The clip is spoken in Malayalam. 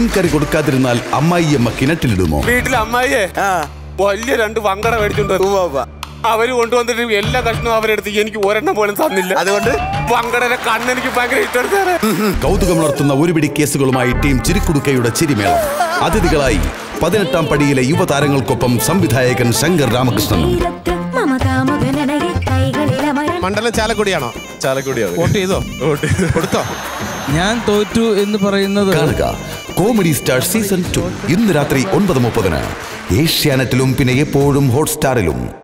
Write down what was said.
മീൻകറി കൊടുക്കാതിരുന്നാൽ അമ്മായിയമ്മ കിണറ്റിലിടുമോ വീട്ടിലെ അമ്മായിയെ ആ വലിയ രണ്ട് വങ്കട മേടിച്ചോണ്ട് വന്നു. ഉവ്വ ഉവ്വ. അവര് കൊണ്ടുവന്നിട്ട് എല്ലാ കഷ്ണവും അവരെടുത്ത് എനിക്ക് ഒരെണ്ണം പോലും തന്നില്ല അതുകൊണ്ട് വങ്കടനെ കണ്ണെനിക്ക് ഭയങ്കര ഇഷ്ടമാണ് സാറേ കൗതുകമുണർത്തുന്ന ഒരുപിടി കേസുകളുമായി ടീം ചിരിക്കുടുക്കയുടെ ചിരിമേളം അതിഥികളായി പതിനെട്ടാം പടിയിലെ യുവതാരങ്ങൾക്കൊപ്പം സംവിധായകൻ ശങ്കർ രാമകൃഷ്ണനും മമകാമകനടയെ കൈകളിലമരം മണ്ഡലം ചാലക്കുടിയാണോ ചാലക്കുടിയാണ് വോട്ട് ചെയ്തോ കൊടുത്തോ ഞാൻ തോറ്റു എന്ന് പറയുന്നത് കാണുക കോമഡി സ്റ്റാർ സീസൺ ടു ഇന്ന് രാത്രി ഒൻപത് മുപ്പതിന് ഏഷ്യാനെറ്റിലും പിന്നെ എപ്പോഴും ഹോട്ട്സ്റ്റാറിലും